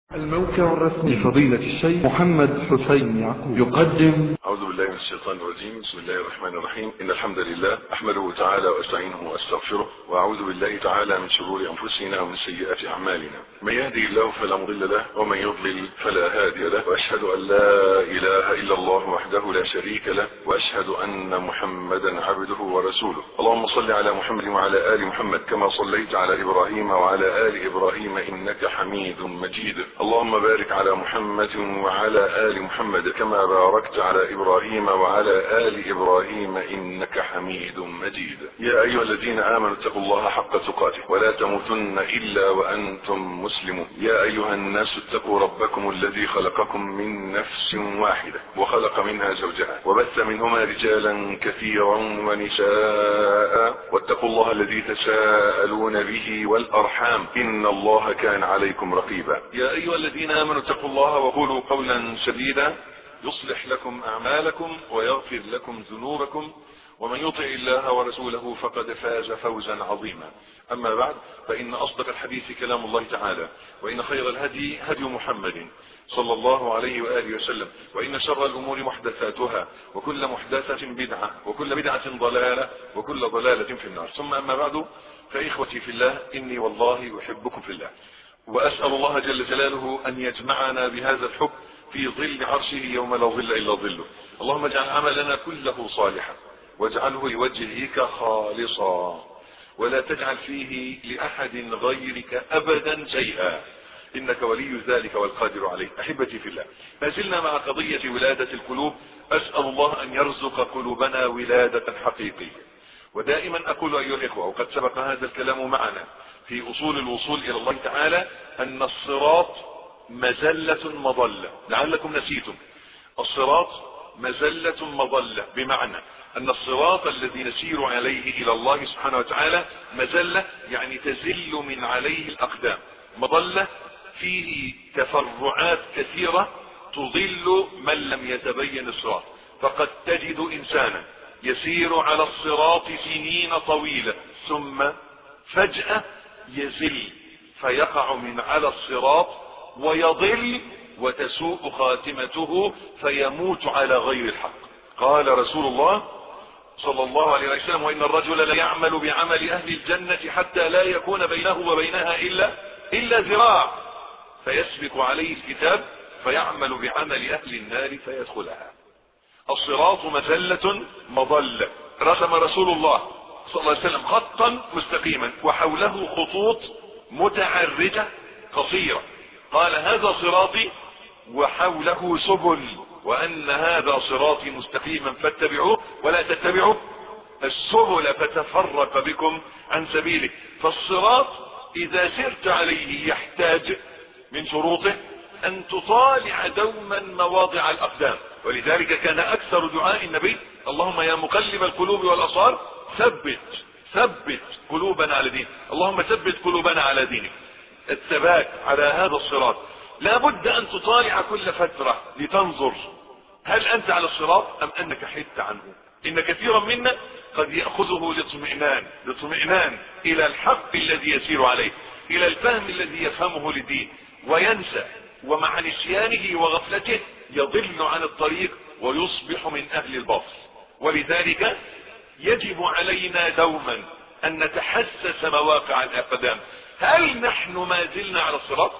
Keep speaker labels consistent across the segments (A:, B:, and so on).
A: الموقع الرسمي لفضيلة الشيخ محمد حسين يعقوب يقدم
B: أعوذ بالله من الشيطان الرجيم بسم الله الرحمن الرحيم إن الحمد لله أحمده تعالى وأستعينه وأستغفره وأعوذ بالله تعالى من شرور أنفسنا ومن سيئات أعمالنا من يهدي الله فلا مضل له ومن يضلل فلا هادي له وأشهد أن لا إله إلا الله وحده لا شريك له وأشهد أن محمدا عبده ورسوله اللهم صل على محمد وعلى آل محمد كما صليت على إبراهيم وعلى آل إبراهيم إنك حميد مجيد اللهم بارك على محمد وعلى آل محمد كما باركت على إبراهيم وعلى آل إبراهيم إنك حميد مجيد يا أيها الذين آمنوا اتقوا الله حق تقاته ولا تموتن إلا وأنتم مسلمون يا أيها الناس اتقوا ربكم الذي خلقكم من نفس واحدة وخلق منها زوجها وبث منهما رجالا كثيرا ونساء واتقوا الله الذي تساءلون به والأرحام إن الله كان عليكم رقيبا يا أيها الذين آمنوا اتقوا الله وقولوا قولا سديدا يصلح لكم أعمالكم ويغفر لكم ذنوبكم ومن يطع الله ورسوله فقد فاز فوزا عظيما أما بعد فإن أصدق الحديث كلام الله تعالى وإن خير الهدي هدي محمد صلى الله عليه وآله وسلم وإن شر الأمور محدثاتها وكل محدثة بدعة وكل بدعة ضلالة وكل ضلالة في النار ثم أما بعد فإخوتي في الله إني والله أحبكم في الله وأسأل الله جل جلاله أن يجمعنا بهذا الحب في ظل عرشه يوم لا ظل إلا ظله اللهم اجعل عملنا كله صالحا واجعله لوجهك خالصا ولا تجعل فيه لأحد غيرك أبدا شيئا إنك ولي ذلك والقادر عليه أحبتي في الله ما زلنا مع قضية ولادة القلوب أسأل الله أن يرزق قلوبنا ولادة حقيقية ودائما أقول أيها الإخوة وقد سبق هذا الكلام معنا في أصول الوصول إلى الله تعالى أن الصراط مزلة مضلة لعلكم نسيتم الصراط مزلة مضلة بمعنى أن الصراط الذي نسير عليه إلى الله سبحانه وتعالى مزلة يعني تزل من عليه الأقدام مضلة فيه تفرعات كثيرة تضل من لم يتبين الصراط فقد تجد إنسانا يسير على الصراط سنين طويلة ثم فجأة يزل فيقع من على الصراط ويضل وتسوء خاتمته فيموت على غير الحق قال رسول الله صلى الله عليه وسلم وإن الرجل ليعمل بعمل أهل الجنة حتى لا يكون بينه وبينها إلا إلا ذراع فيسبق عليه الكتاب فيعمل بعمل أهل النار فيدخلها الصراط مزلة مضلة رسم رسول الله صلى الله عليه وسلم خطا مستقيما وحوله خطوط متعرجة قصيرة قال هذا صراطي وحوله سبل وأن هذا صراطي مستقيما فاتبعوه ولا تتبعوا السبل فتفرق بكم عن سبيله فالصراط إذا سرت عليه يحتاج من شروطه أن تطالع دوما مواضع الأقدام ولذلك كان أكثر دعاء النبي اللهم يا مقلب القلوب والأبصار ثبت ثبت قلوبنا على دينك اللهم ثبت قلوبنا على دينك الثبات على هذا الصراط لا بد ان تطالع كل فترة لتنظر هل انت على الصراط ام انك حدت عنه ان كثيرا منا قد يأخذه لاطمئنان لاطمئنان الى الحق الذي يسير عليه الى الفهم الذي يفهمه للدين وينسى ومع نسيانه وغفلته يضل عن الطريق ويصبح من اهل الباطل ولذلك يجب علينا دوما ان نتحسس مواقع الاقدام هل نحن ما زلنا على الصراط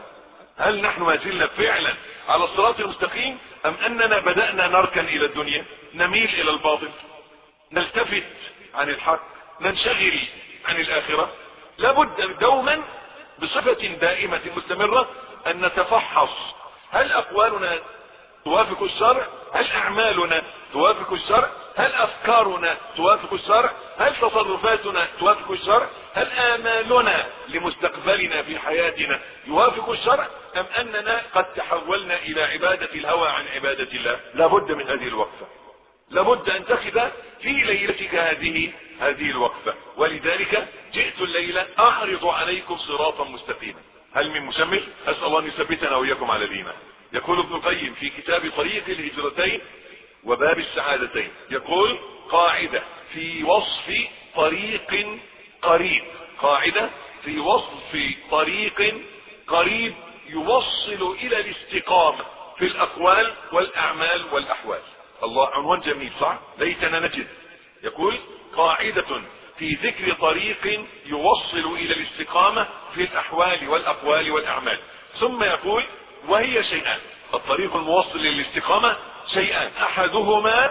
B: هل نحن ما زلنا فعلا على الصراط المستقيم ام اننا بدأنا نركن الى الدنيا نميل الى الباطل نلتفت عن الحق ننشغل عن الاخرة لابد دوما بصفة دائمة مستمرة ان نتفحص هل اقوالنا توافق الشرع هل اعمالنا توافق الشرع هل افكارنا توافق الشرع هل تصرفاتنا توافق الشرع هل امالنا لمستقبلنا في حياتنا يوافق الشرع ام اننا قد تحولنا الى عبادة الهوى عن عبادة الله لابد من هذه الوقفة لابد ان تخذ في ليلتك هذه هذه الوقفة ولذلك جئت الليلة اعرض عليكم صراطا مستقيما هل من مسمر اسأل الله ان يثبتنا واياكم على دينه يقول ابن القيم في كتاب طريق الهجرتين وباب السعادتين يقول قاعدة في وصف طريق قريب قاعدة في وصف طريق قريب يوصل الى الاستقامة في الاقوال والاعمال والاحوال الله عنوان جميل صح ليتنا نجد يقول قاعدة في ذكر طريق يوصل الى الاستقامة في الاحوال والاقوال والاعمال ثم يقول وهي شيئان الطريق الموصل للاستقامة شيئان احدهما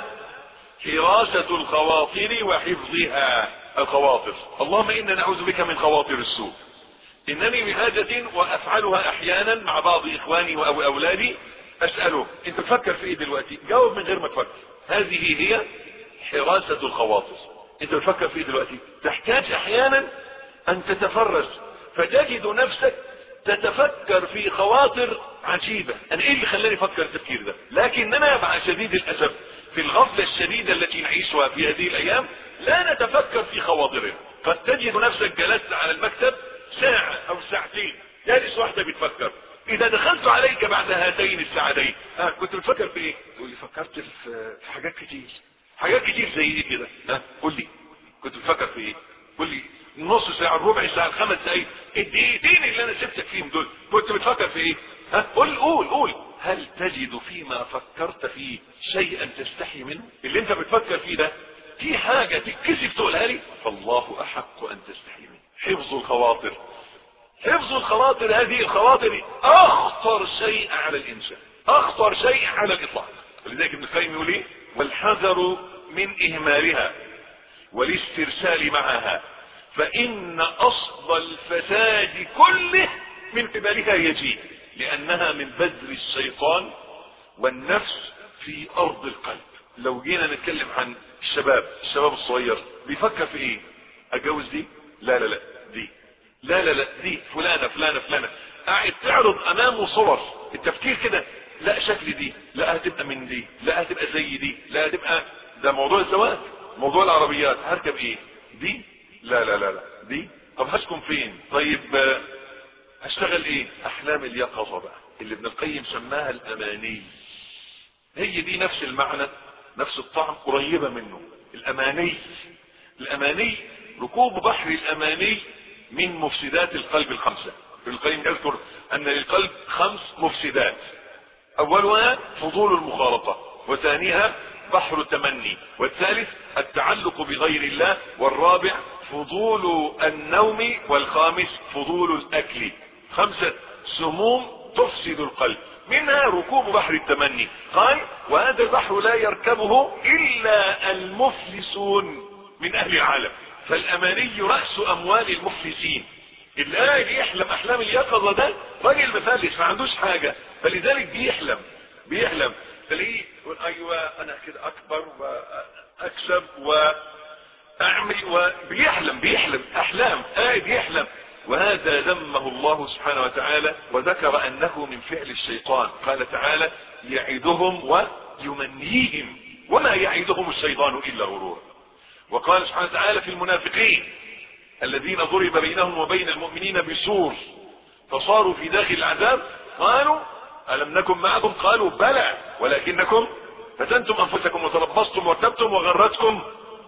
B: حراسة الخواطر وحفظها الخواطر اللهم انا نعوذ بك من خواطر السوء انني بحاجة وافعلها احيانا مع بعض اخواني او اولادي اسأله انت تفكر في ايه دلوقتي جاوب من غير ما تفكر هذه هي حراسة الخواطر انت بتفكر في ايه دلوقتي تحتاج احيانا ان تتفرج فتجد نفسك تتفكر في خواطر عجيبة انا ايه اللي خلاني افكر التفكير ده لكننا مع شديد الاسف في الغفلة الشديدة التي نعيشها في هذه الايام لا نتفكر في خواطرنا قد تجد نفسك جلست على المكتب ساعة او ساعتين جالس واحدة بتفكر اذا دخلت عليك بعد هاتين الساعتين ها كنت بتفكر في ايه تقول لي فكرت في في حاجات كتير حاجات كتير زي ايه كده ها قول لي كنت بتفكر في ايه قول لي نص ساعة ربع ساعة خمس دقايق الدقيقتين اللي انا سبتك فيهم دول كنت بتفكر في ايه ها قول قول قول هل تجد فيما فكرت فيه شيئا تستحي منه اللي انت بتفكر فيه ده في حاجة تتكسف تقولها لي فالله احق ان تستحي منه حفظ الخواطر حفظ الخواطر هذه الخواطر اخطر شيء على الانسان اخطر شيء على الاطلاق ولذلك ابن القيم يقول ايه والحذر من اهمالها والاسترسال معها فان اصل الفساد كله من قبلها يجي لانها من بذر الشيطان والنفس في ارض القلب لو جينا نتكلم عن الشباب الشباب الصغير بيفكر في ايه اتجوز دي لا لا لا دي لا لا لا دي فلانة فلانة فلانة قاعد تعرض امامه صور التفكير كده لا شكل دي لا هتبقى من دي لا هتبقى زي دي لا هتبقى ده موضوع الزواج موضوع العربيات هركب ايه دي لا لا لا لا دي طب هسكن فين طيب آه، هشتغل ايه احلام اليقظة بقى اللي ابن القيم سماها الاماني هي دي نفس المعنى نفس الطعم قريبة منه الاماني الاماني ركوب بحر الاماني من مفسدات القلب الخمسة ابن القيم يذكر ان للقلب خمس مفسدات اولها فضول المخالطة وثانيها بحر التمني والثالث التعلق بغير الله والرابع فضول النوم والخامس فضول الاكل خمسة سموم تفسد القلب منها ركوب بحر التمني قال وهذا البحر لا يركبه الا المفلسون من اهل العالم فالاماني رأس اموال المفلسين اللي قاعد يحلم احلام اليقظة ده راجل مفلس ما عندوش حاجة فلذلك بيحلم بيحلم تلاقيه يقول ايوه انا كده اكبر واكسب واعمل وبيحلم بيحلم احلام قاعد يحلم وهذا ذمه الله سبحانه وتعالى وذكر انه من فعل الشيطان قال تعالى يعدهم ويمنيهم وما يعدهم الشيطان الا غرورا وقال سبحانه وتعالى في المنافقين الذين ضرب بينهم وبين المؤمنين بسور فصاروا في داخل العذاب قالوا ألم نكن معكم قالوا بلى ولكنكم فتنتم أنفسكم وتربصتم وارتبتم وغرتكم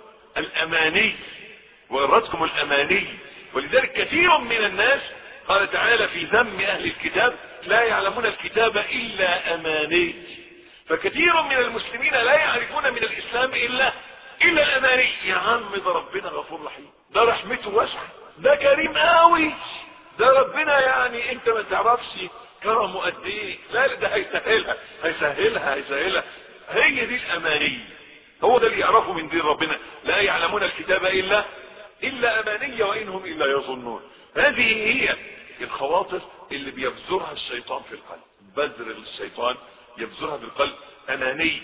B: الأماني وغرتكم الأماني ولذلك كثير من الناس قال تعالى في ذم أهل الكتاب لا يعلمون الكتاب إلا أماني فكثير من المسلمين لا يعرفون من الإسلام إلا إلا الأماني يا عم ده ربنا غفور رحيم ده رحمته واسعة ده كريم قوي ده ربنا يعني انت ما تعرفش كرمه قد ايه لا لا ده هيسهلها هيسهلها هيسهلها هي دي الاماني هو ده اللي يعرفه من دين ربنا لا يعلمون الكتاب الا الا امانية وانهم الا يظنون هذه هي الخواطر اللي بيبذرها الشيطان في القلب بذر الشيطان يبذرها في القلب اماني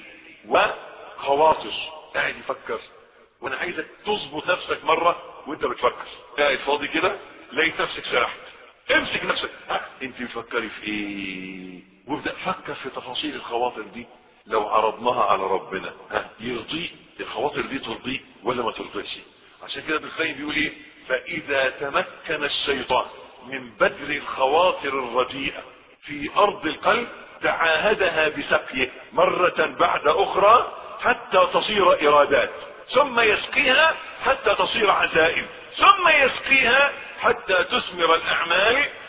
B: وخواطر قاعد يفكر وانا عايزك تظبط نفسك مرة وانت بتفكر قاعد فاضي كده لقيت نفسك سرحت امسك نفسك ها انت بتفكري في ايه وابدأ فكر في تفاصيل الخواطر دي لو عرضناها على ربنا ها يرضيه الخواطر دي ترضيه ولا ما ترضيش عشان كده ابن القيم بيقول ايه فاذا تمكن الشيطان من بذر الخواطر الرديئة في ارض القلب تعاهدها بسقيه مرة بعد اخرى حتى تصير ارادات ثم يسقيها حتى تصير عزائم ثم يسقيها حتى تثمر الاعمال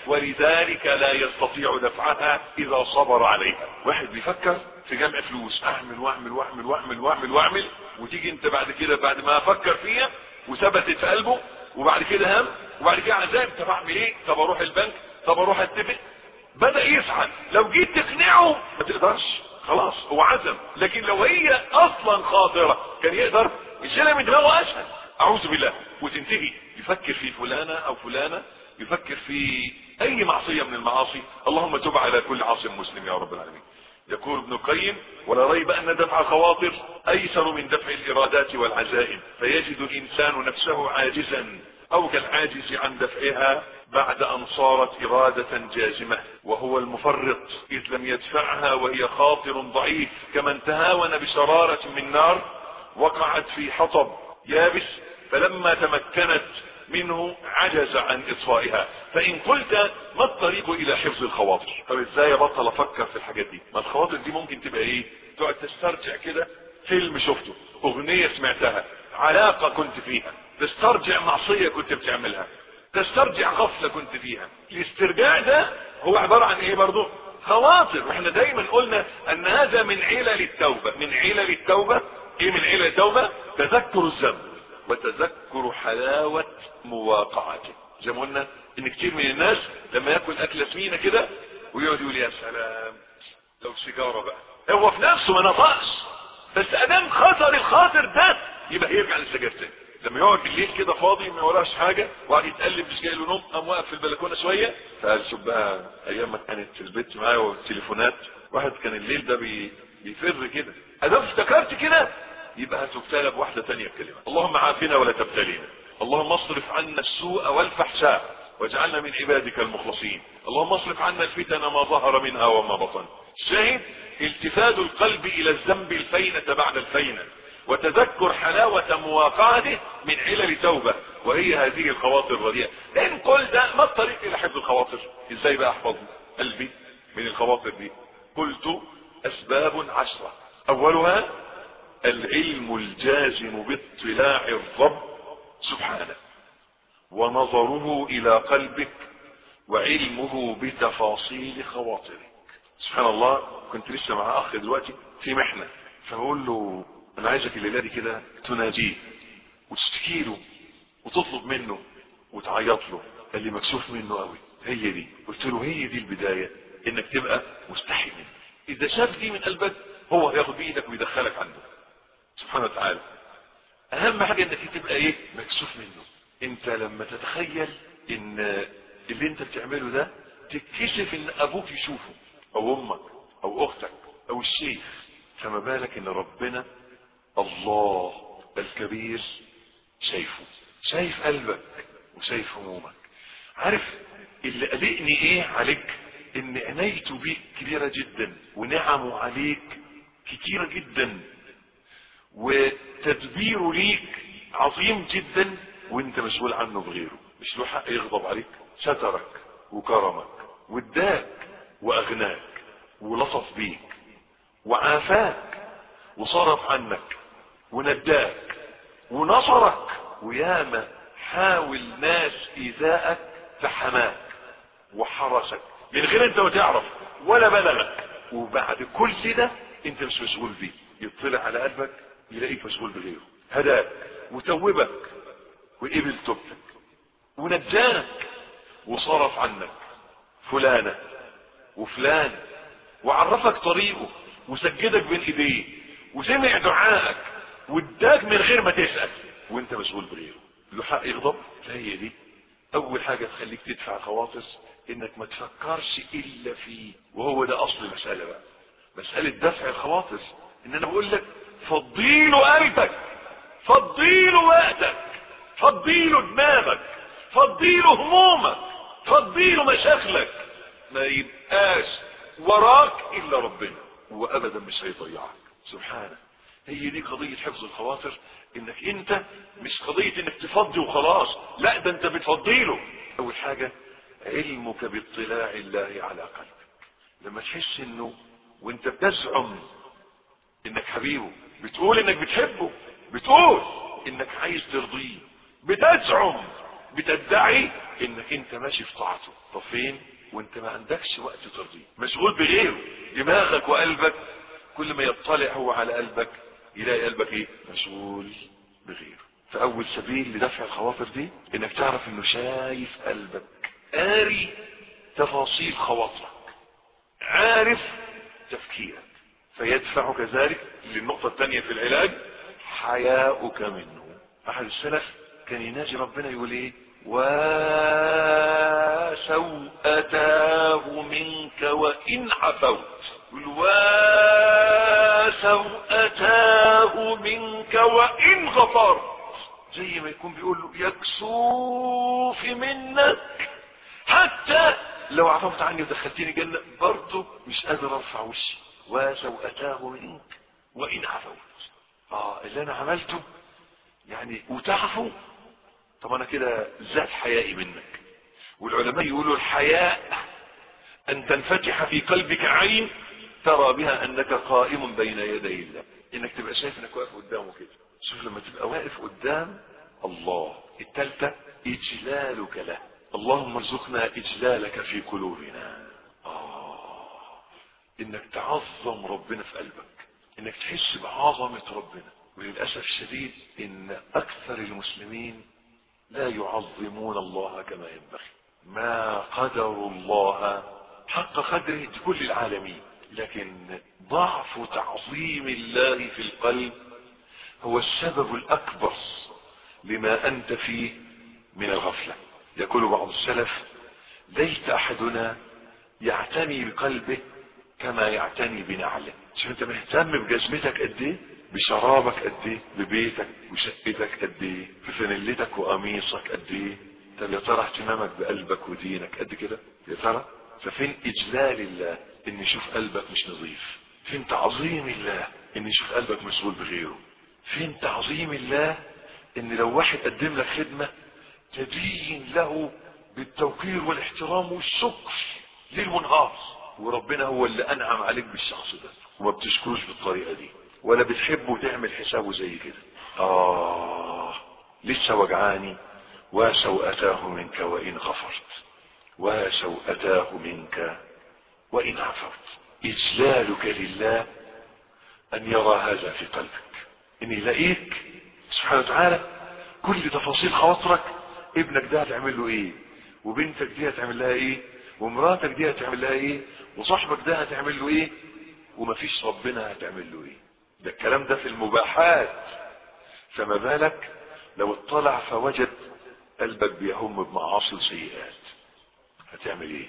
B: ولذلك لا يستطيع دفعها اذا صبر عليها واحد بيفكر في جمع فلوس اعمل واعمل واعمل واعمل واعمل واعمل وتيجي انت بعد كده بعد ما افكر فيها وثبتت في قلبه وبعد كده هم وبعد كده عذاب طب اعمل ايه طب اروح البنك طب اروح اتفق بدا يسعى لو جيت تقنعه ما تقدرش خلاص هو عزم لكن لو هي اصلا خاطره كان يقدر يشيلها من دماغه اسهل اعوذ بالله وتنتهي يفكر في فلانه او فلانه يفكر في اي معصيه من المعاصي اللهم تب على كل عاص مسلم يا رب العالمين يقول ابن القيم ولا ريب ان دفع الخواطر ايسر من دفع الارادات والعزائم فيجد الانسان نفسه عاجزا او كالعاجز عن دفعها بعد ان صارت ارادة جازمة وهو المفرط اذ لم يدفعها وهي خاطر ضعيف كمن تهاون بشرارة من نار وقعت في حطب يابس فلما تمكنت منه عجز عن اطفائها فان قلت ما الطريق الى حفظ الخواطر طب ازاي ابطل افكر في الحاجات دي ما الخواطر دي ممكن تبقى ايه تقعد تسترجع كده فيلم شفته اغنية سمعتها علاقة كنت فيها تسترجع معصية كنت بتعملها تسترجع غفلة كنت فيها الاسترجاع ده هو عبارة عن ايه برضو خواطر واحنا دايما قلنا ان هذا من علل التوبة من علل التوبة ايه من علل التوبة تذكر الذنب وتذكر حلاوة مواقعته زي ما قلنا ان كتير من الناس لما ياكل اكلة سمينة كده ويقعد يقول يا سلام لو سيجارة بقى هو في نفسه ما نطقش بس ادام خطر الخاطر ده يبقى يرجع للسجاير تاني لما يقعد بالليل كده فاضي ما وراش حاجه وقعد يتقلب مش جاي له نوم قام واقف في البلكونه شويه فقال شوف بقى ايام ما كانت في البيت معايا والتليفونات واحد كان الليل ده بي... بيفر كده ادام افتكرت كده يبقى هتبتلى بواحده تانية بكلمه اللهم عافنا ولا تبتلينا اللهم اصرف عنا السوء والفحشاء واجعلنا من عبادك المخلصين اللهم اصرف عنا الفتن ما ظهر منها وما بطن شاهد التفات القلب الى الذنب الفينة بعد الفينة وتذكر حلاوة مواقعته من علل توبة وهي هذه الخواطر الرديئة ان قلت ما الطريق الى حفظ الخواطر ازاي بقى احفظ قلبي من الخواطر دي قلت اسباب عشرة اولها العلم الجازم باطلاع الرب سبحانه ونظره الى قلبك وعلمه بتفاصيل خواطرك سبحان الله كنت لسه مع اخ دلوقتي في محنة فبقول له انا عايزك الليله دي كده تناجيه وتشتكي له وتطلب منه وتعيط له قال لي مكسوف منه قوي هي دي قلت له هي دي البدايه انك تبقى مستحي منه اذا شاف دي من قلبك هو هياخد بايدك ويدخلك عنده سبحانه وتعالى اهم حاجه انك تبقى ايه مكسوف منه انت لما تتخيل ان اللي انت بتعمله ده تكتشف ان ابوك يشوفه او امك او اختك او الشيخ فما بالك ان ربنا الله الكبير شايفه شايف قلبك وشايف همومك عارف اللي قلقني ايه عليك ان عنايته بيك كبيرة جدا ونعمه عليك كتيرة جدا وتدبيره ليك عظيم جدا وانت مسؤول عنه بغيره مش له حق يغضب عليك سترك وكرمك واداك واغناك ولطف بيك وعافاك وصرف عنك ونداك ونصرك وياما حاول ناس ايذائك فحماك وحرسك من غير انت ما تعرف ولا بلغك وبعد كل ده انت مش مشغول بيه يطلع على قلبك يلاقيك مشغول بغيره هداك وتوبك وقبل توبتك ونجاك وصرف عنك فلانة وفلان وعرفك طريقه وسجدك بين ايديه وسمع دعائك واداك من غير ما تسأل وانت مسؤول بغيره له حق يغضب فهي دي اول حاجة تخليك تدفع خواطر انك ما تفكرش الا فيه وهو ده اصل المسألة بقى مسألة دفع الخواطر ان انا بقول لك فضيله قلبك فضيله وقتك فضيله دماغك فضيله همومك فضيله مشاكلك ما يبقاش وراك الا ربنا وابدا مش هيضيعك سبحانه هي دي قضية حفظ الخواطر انك انت مش قضية انك تفضي وخلاص لا ده انت بتفضيله اول حاجة علمك باطلاع الله على قلبك لما تحس انه وانت بتزعم انك حبيبه بتقول انك بتحبه بتقول انك عايز ترضيه بتزعم بتدعي انك انت ماشي في طاعته طب فين وانت ما عندكش وقت ترضيه مشغول بغيره دماغك وقلبك كل ما يطلع هو على قلبك يلاقي قلبك ايه مشغول بغيره فاول سبيل لدفع الخواطر دي انك تعرف انه شايف قلبك قاري تفاصيل خواطرك عارف تفكيرك فيدفعك ذلك للنقطة الثانية في العلاج حياؤك منه احد السلف كان يناجي ربنا يقول ايه وسوءتاه منك وان عفوت يقول وسوءتاه منك وان غفرت زي ما يكون بيقول له يكسوف منك حتى لو عفوت عني ودخلتني جنة برضه مش قادر ارفع وشي وسوءتاه منك وان عفوت اه اللي انا عملته يعني وتعفو طب انا كده زاد حيائي منك والعلماء يقولوا الحياء ان تنفتح في قلبك عين ترى بها انك قائم بين يدي الله انك تبقى شايف انك واقف قدامه كده شوف لما تبقى واقف قدام الله التالتة اجلالك له اللهم ارزقنا اجلالك في قلوبنا آه. انك تعظم ربنا في قلبك انك تحس بعظمة ربنا وللأسف الشديد ان اكثر المسلمين لا يعظمون الله كما ينبغي ما قدروا الله حق قدره لكل العالمين لكن ضعف تعظيم الله في القلب هو السبب الاكبر لما انت فيه من الغفلة يقول بعض السلف ليت احدنا يعتني بقلبه كما يعتني بنعله شوف انت مهتم بجزمتك قد ايه بشرابك قد ايه ببيتك وشقتك قد ايه بفانيلتك وقميصك قد ايه طب يا ترى اهتمامك بقلبك ودينك قد كده يا ترى ففين اجلال الله ان يشوف قلبك مش نظيف فين تعظيم الله ان يشوف قلبك مشغول بغيره فين تعظيم الله ان لو واحد قدم لك خدمة تدين له بالتوقير والاحترام والشكر ليل ونهار وربنا هو اللي انعم عليك بالشخص ده وما بتشكروش بالطريقة دي ولا بتحبه وتعمل حسابه زي كده آه لسه وجعاني وسوءتاه منك وإن غفرت وسوءتاه منك وإن عفوت إجلالك لله أن يرى هذا في قلبك إن يلاقيك سبحانه وتعالى كل تفاصيل خواطرك ابنك ده هتعمل له ايه وبنتك دي هتعمل لها ايه ومراتك دي هتعمل لها ايه وصاحبك ده هتعمل له ايه ومفيش ربنا هتعمل له ايه ده الكلام ده في المباحات فما بالك لو اطلع فوجد قلبك بيهم بمعاصي وسيئات هتعمل ايه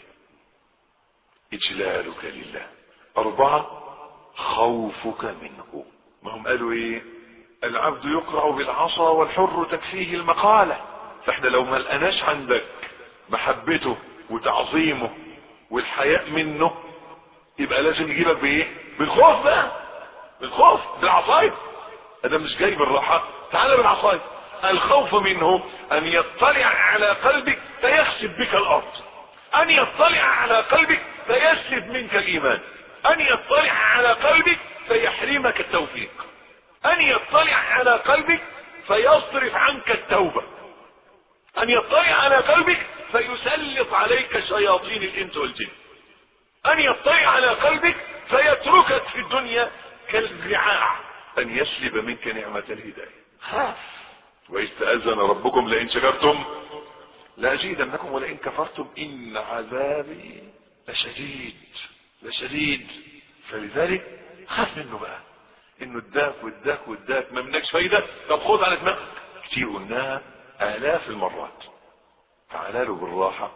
B: اجلالك لله اربعة خوفك منه ما هم قالوا ايه العبد يقرع بالعصا والحر تكفيه المقالة فاحنا لو ما لقناش عندك محبته وتعظيمه والحياء منه يبقى لازم يجيبك بايه بالخوف بقى بالخوف بالعصاية انا مش جاي بالراحة تعال بالعصاية الخوف منه ان يطلع على قلبك فيخسف بك الارض ان يطلع على قلبك فيسلب منك الايمان ان يطلع على قلبك فيحرمك التوفيق ان يطلع على قلبك فيصرف عنك التوبة ان يطلع على قلبك فيسلط عليك شياطين الانس والجن ان يطلع على قلبك فيتركك في الدنيا كالرعاع ان يسلب منك نعمة الهداية خاف واذ تأذن ربكم لئن شكرتم لأزيدنكم ولئن كفرتم إن عذابي لشديد لشديد فلذلك خاف منه بقى انه اداك واداك واداك ما منكش فايدة طب خد على دماغك كتير قلناها آلاف المرات تعالى له بالراحة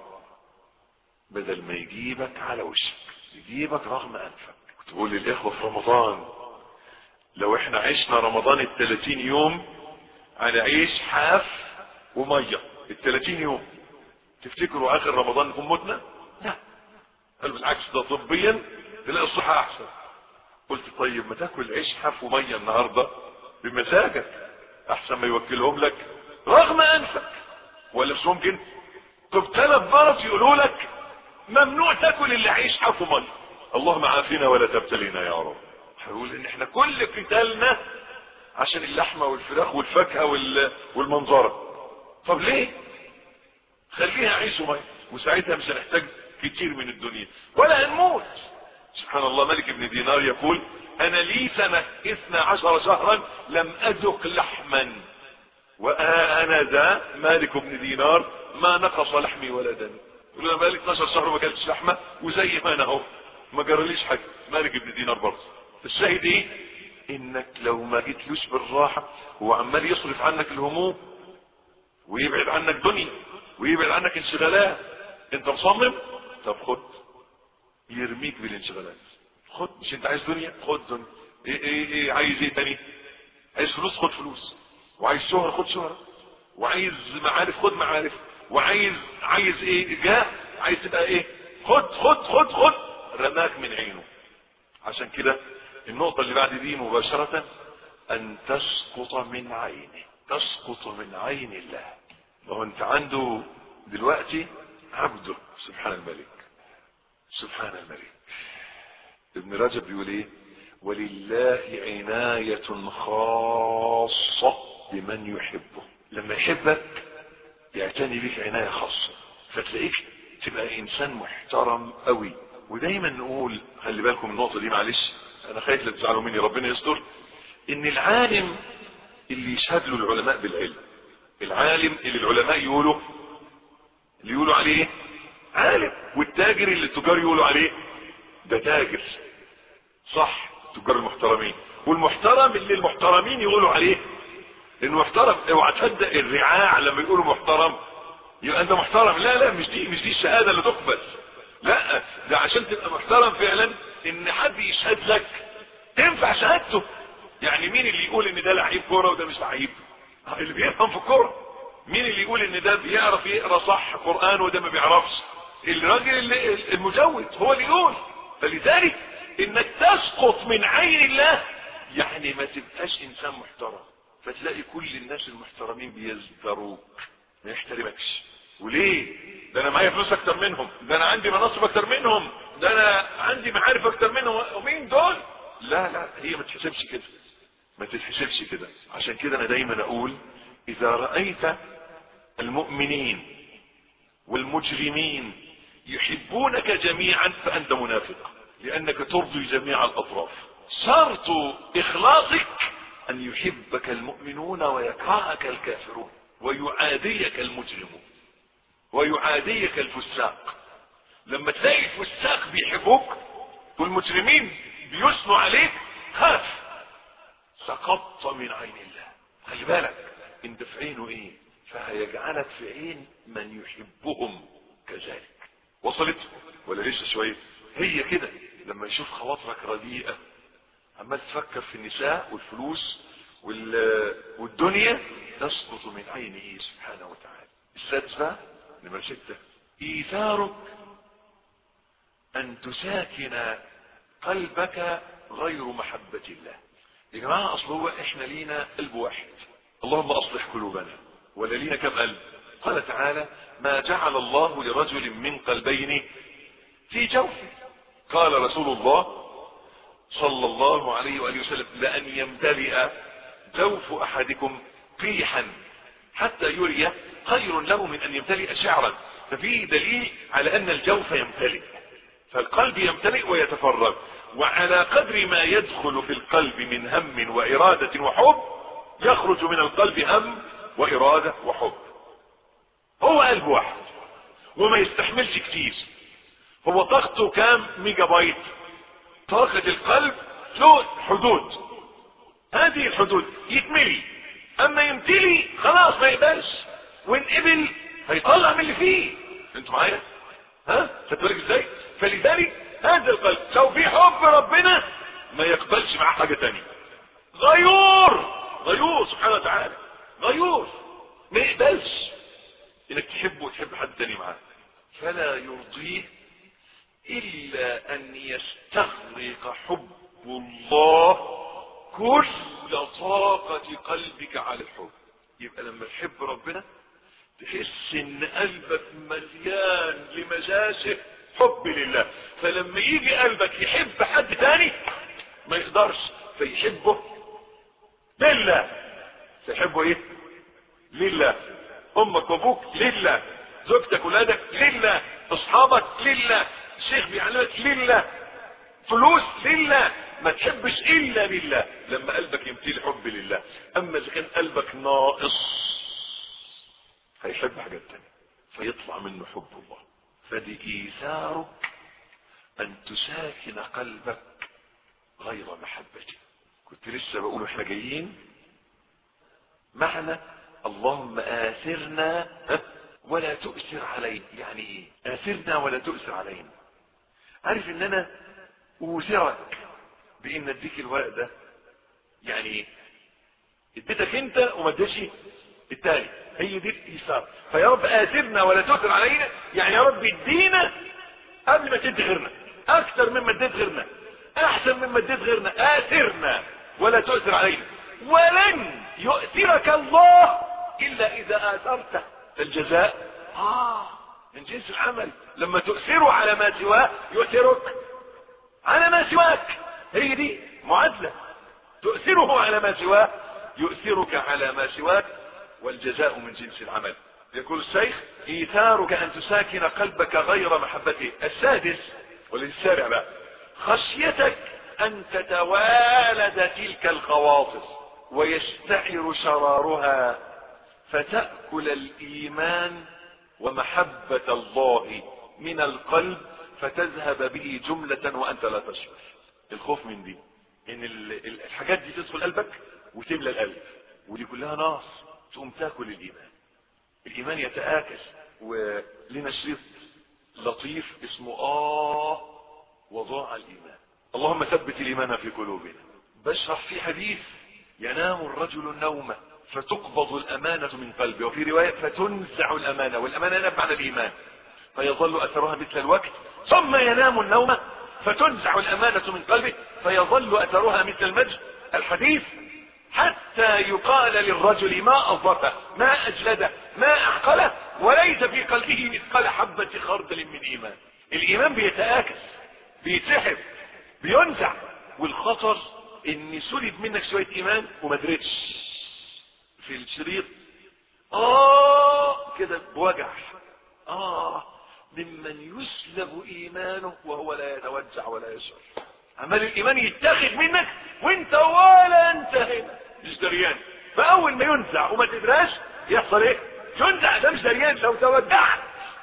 B: بدل ما يجيبك على وشك يجيبك رغم أنفك كنت بقول للإخوة في رمضان لو احنا عشنا رمضان الثلاثين يوم هنعيش حاف ومية الثلاثين يوم تفتكروا آخر رمضان نكون متنا؟ لا قال بالعكس ده طبيا تلاقي الصحة أحسن قلت طيب ما تاكل عيش حاف ومية النهاردة بمزاجك أحسن ما يوكلهم لك رغم أنفك ولا مش ممكن طب ثلاث مرات يقولوا لك ممنوع تاكل اللي عيش حاف ومية اللهم عافنا ولا تبتلينا يا رب هقول ان احنا كل قتالنا عشان اللحمة والفراخ والفاكهة وال... والمنظرة طب ليه خليها عيش ومية وساعتها مش هنحتاج كتير من الدنيا ولا هنموت سبحان الله ملك ابن دينار يقول انا لي سنة اثنى عشر شهرا لم اذق لحما وانا ذا مالك ابن دينار ما نقص لحمي ولا دمي يقول انا بقالي 12 شهر ما اكلتش لحمه وزي ما انا اهو ما جراليش حاجه مالك ابن دينار برضه الشاهد ايه انك لو ما جيتلوش بالراحه هو عمال يصرف عنك الهموم ويبعد عنك دنيا ويبعد عنك انشغالات انت مصمم طب خد يرميك بالانشغالات خد مش انت عايز دنيا خد دنيا ايه ايه ايه عايز ايه تاني عايز فلوس خد فلوس وعايز شهرة خد شهرة وعايز معارف خد معارف وعايز عايز ايه جاه عايز تبقى ايه خد خد خد خد رماك من عينه عشان كده النقطة اللي بعد دي مباشرة ان تسقط من عينه تسقط من عين الله وهو انت عنده دلوقتي عبده سبحان الملك سبحان الملك ابن رجب بيقول ايه ولله عناية خاصة بمن يحبه لما يحبك يعتني بك عناية خاصة فتلاقيك تبقى انسان محترم قوي ودايما نقول خلي بالكم من النقطة دي معلش انا خايف لا تزعلوا مني ربنا يستر ان العالم اللي يشهد له العلماء بالعلم العالم اللي العلماء يقولوا اللي يقولوا عليه عالم والتاجر اللي التجار يقولوا عليه ده تاجر صح التجار المحترمين والمحترم اللي المحترمين يقولوا عليه المحترم اوعى تصدق الرعاع لما يقولوا محترم يبقى انت محترم لا لا مش دي مش دي الشهاده اللي تقبل لا ده عشان تبقى محترم فعلا ان حد يشهد لك تنفع شهادته يعني مين اللي يقول ان ده لعيب كوره وده مش لعيب اللي بيفهم في الكوره مين اللي يقول ان ده بيعرف يقرا صح قران وده ما بيعرفش الراجل اللي المجود هو اللي يقول فلذلك انك تسقط من عين الله يعني ما تبقاش انسان محترم فتلاقي كل الناس المحترمين بيزدروك ما يحترمكش وليه ده انا معايا فلوس اكتر منهم ده انا عندي مناصب اكتر منهم ده انا عندي معارف اكتر منهم ومين دول لا لا هي ما تحسبش كده ما تتحسبش كده عشان كده انا دايما اقول اذا رأيت المؤمنين والمجرمين يحبونك جميعا فانت منافق لانك ترضي جميع الاطراف شرط اخلاصك ان يحبك المؤمنون ويكرهك الكافرون ويعاديك المجرمون ويعاديك الفساق لما تلاقي الفساق بيحبوك والمجرمين بيثنوا عليك خاف سقطت من عين الله خلي بالك انت في عينه ايه فهيجعلك في عين من يحبهم كذلك وصلت ولا لسه شويه هي كده لما يشوف خواطرك رديئه عمال تفكر في النساء والفلوس وال... والدنيا تسقط من عينه سبحانه وتعالى السادس بقى نمرة ستة ايثارك ان تساكن قلبك غير محبة الله يا جماعة اصل هو احنا لينا قلب واحد اللهم اصلح قلوبنا ولا لينا كم قلب قال تعالى ما جعل الله لرجل من قلبين في جوفه قال رسول الله صلى الله عليه وآله وسلم لأن يمتلئ جوف أحدكم قيحا حتى يري خير له من أن يمتلئ شعرا ففيه دليل على أن الجوف يمتلئ فالقلب يمتلئ ويتفرغ وعلى قدر ما يدخل في القلب من هم وإرادة وحب يخرج من القلب هم وإرادة وحب هو قلب واحد وما يستحملش كتير هو طاقته كام ميجا بايت طاقة القلب له حدود هذه الحدود يتملي اما يمتلي خلاص ما يقبلش وان قبل هيطلع من اللي فيه انتوا معايا ها خدت بالك ازاي فلذلك هذا القلب لو في حب ربنا ما يقبلش معاه حاجه تانية غيور غيور سبحانه وتعالى غيور ما يقبلش انك تحبه وتحب حد تاني معاه فلا يرضيه الا ان يستغرق حب الله كل طاقة قلبك على الحب يبقى لما تحب ربنا تحس ان قلبك مليان لمجاسه حب لله فلما يجي قلبك يحب حد تاني ما يقدرش فيحبه لله تحبه ايه لله امك وابوك لله زوجتك ولادك لله اصحابك لله الشيخ بيعلمك لله فلوس لله ما تحبش الا لله لما قلبك يمتلي حب لله اما اذا كان قلبك ناقص هيحب حاجات تانية فيطلع منه حب الله فدي ايثارك ان تساكن قلبك غير محبته كنت لسه بقول احنا جايين معنى اللهم آثرنا ولا تؤثر علينا يعني ايه آثرنا ولا تؤثر علينا عارف ان انا اوثرك بان اديك الورق ده يعني ايه اديتك انت وما اديتش التاني هي دي الايثار فيا رب آثرنا ولا تؤثر علينا يعني يا رب ادينا قبل ما تدي غيرنا اكتر مما اديت غيرنا احسن مما اديت غيرنا آثرنا ولا تؤثر علينا ولن يؤثرك الله الا اذا اثرته الجزاء اه من جنس العمل لما تؤثره على ما سواه يؤثرك على ما سواك هي دي معادلة تؤثره على ما سواه يؤثرك على ما سواك والجزاء من جنس العمل يقول الشيخ ايثارك ان تساكن قلبك غير محبته السادس والسابع بقى خشيتك ان تتوالد تلك الخواطر ويستعر شرارها فتأكل الإيمان ومحبة الله من القلب فتذهب به جملة وأنت لا تشعر الخوف من دي إن الحاجات دي تدخل قلبك وتملى القلب ودي كلها ناس تقوم تاكل الإيمان الإيمان يتآكل ولنا شريط لطيف اسمه آه وضاع الإيمان اللهم ثبت الإيمان في قلوبنا بشرح في حديث ينام الرجل النوم فتقبض الأمانة من قلبه وفي رواية فتنزع الأمانة والأمانة نبع على الإيمان فيظل أثرها مثل الوقت ثم ينام النوم فتنزع الأمانة من قلبه فيظل أثرها مثل المجد الحديث حتى يقال للرجل ما أضفه ما أجلده ما أعقله وليس في قلبه مثقال حبة خردل من إيمان الإيمان بيتآكل بيتسحب بينزع والخطر ان سلب منك شوية ايمان وما دريتش في الشريط اه كده بوجع اه ممن يسلب ايمانه وهو لا يتوجع ولا يشعر عمال الايمان يتاخد منك وانت ولا انت هنا مش دريان فاول ما ينزع وما تدراش يحصل ايه ينزع ده مش دريان لو توجعت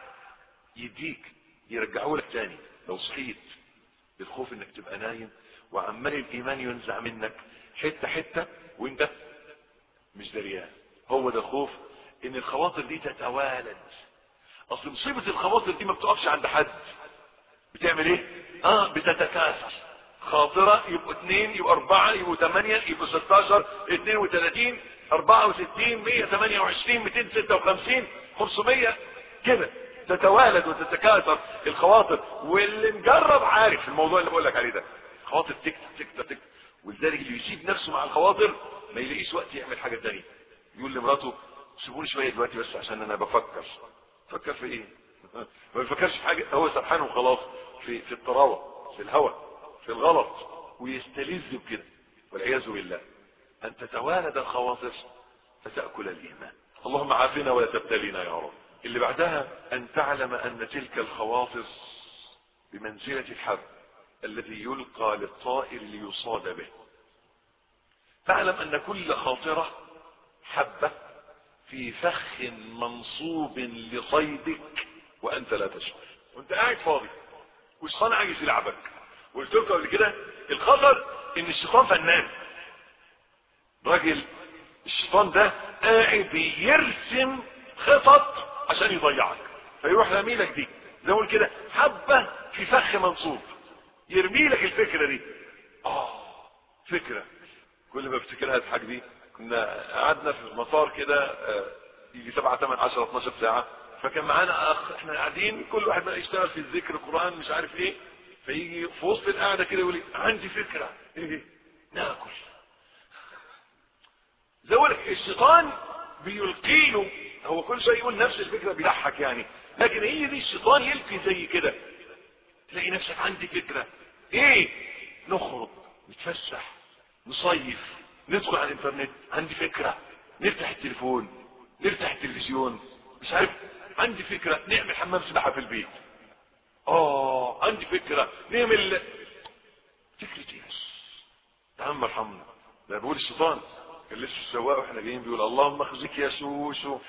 B: يديك يرجعه لك تاني لو صحيت بالخوف انك تبقى نايم وعمال الايمان ينزع منك حته حته وانت مش دريان هو ده الخوف ان الخواطر دي تتوالد اصل مصيبه الخواطر دي ما بتقفش عند حد بتعمل ايه اه بتتكاثر خاطره يبقوا اثنين يبقوا اربعه يبقوا ثمانيه يبقوا 16 32 64 128 256 500 كده تتوالد وتتكاثر الخواطر واللي مجرب عارف الموضوع اللي بقول لك عليه ده خواطر تكتب تكتب تكتب ولذلك اللي يسيب نفسه مع الخواطر ما يلاقيش وقت يعمل حاجه ثانيه يقول لمراته سيبوني شويه دلوقتي بس عشان انا بفكر فكر في ايه ما بيفكرش في حاجه هو سرحان وخلاص في في الطراوه في الهوى في الغلط ويستلذ بكده والعياذ بالله ان تتوالد الخواطر فتاكل الايمان اللهم عافنا ولا تبتلينا يا رب اللي بعدها ان تعلم ان تلك الخواطر بمنزله الحب الذي يلقى للطائر ليصاد به تعلم ان كل خاطره حبه في فخ منصوب لصيدك وانت لا تشعر وانت قاعد فاضي والشيطان عايز يلعبك قلت لكم قبل كده الخطر ان الشيطان فنان راجل الشيطان ده قاعد يرسم خطط عشان يضيعك فيروح راميلك دي زي ما كده حبه في فخ منصوب يرمي لك الفكره دي اه فكره كل ما افتكرها اضحك دي كنا قعدنا في المطار كده آه، يجي 7 8 10 12 ساعه فكان معانا اخ احنا قاعدين كل واحد بقى يشتغل في الذكر القران مش عارف ايه فيجي في وسط القعده كده يقول لي عندي فكره ايه ناكل زي ما لك الشيطان بيلقي له هو كل شويه يقول نفس الفكره بيضحك يعني لكن هي دي الشيطان يلقي زي كده تلاقي نفسك عندي فكره ايه نخرج نتفسح نصيف ندخل على الانترنت عندي فكره نفتح التليفون نفتح التلفزيون مش عارف عندي فكرة نعمل حمام سباحة في البيت اه عندي فكرة نعمل فكرة ايه بس تعال ارحمنا ده بيقول الشيطان كان لسه السواق واحنا جايين بيقول اللهم اخزيك يا سوسو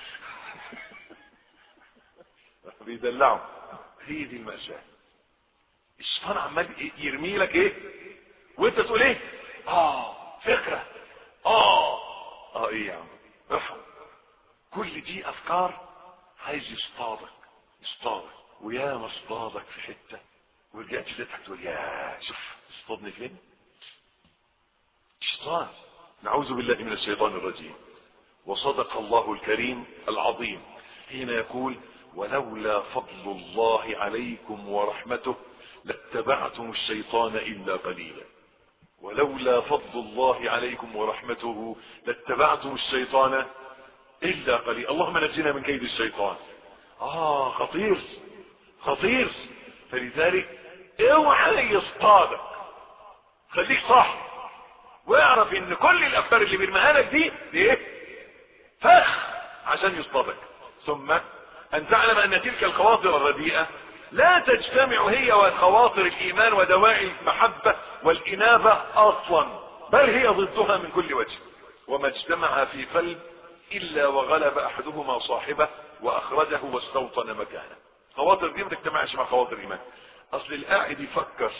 B: بيدلعوا هي دي المأساة الشيطان عمال يرمي لك ايه وانت تقول ايه اه فكرة اه اه ايه يا عم افهم كل دي افكار عايز يصطادك يصطادك ويا ما اصطادك في حته ورجعت تضحك تقول يا شوف اصطادني فين الشيطان نعوذ بالله من الشيطان الرجيم وصدق الله الكريم العظيم حين يقول ولولا فضل الله عليكم ورحمته لاتبعتم الشيطان الا قليلا ولولا فضل الله عليكم ورحمته لاتبعتم الشيطان الا قليلا اللهم نجنا من كيد الشيطان اه خطير خطير فلذلك اوعى يصطادك خليك صح واعرف ان كل الافكار اللي بيرميها لك دي دي ايه فخ عشان يصطادك ثم ان تعلم ان تلك الخواطر الرديئه لا تجتمع هي وخواطر الايمان ودواعي المحبه والانابه اصلا بل هي ضدها من كل وجه وما اجتمع في قلب الا وغلب احدهما صاحبه واخرجه واستوطن مكانه خواطر دي ما تجتمعش مع خواطر الايمان اصل القاعد يفكر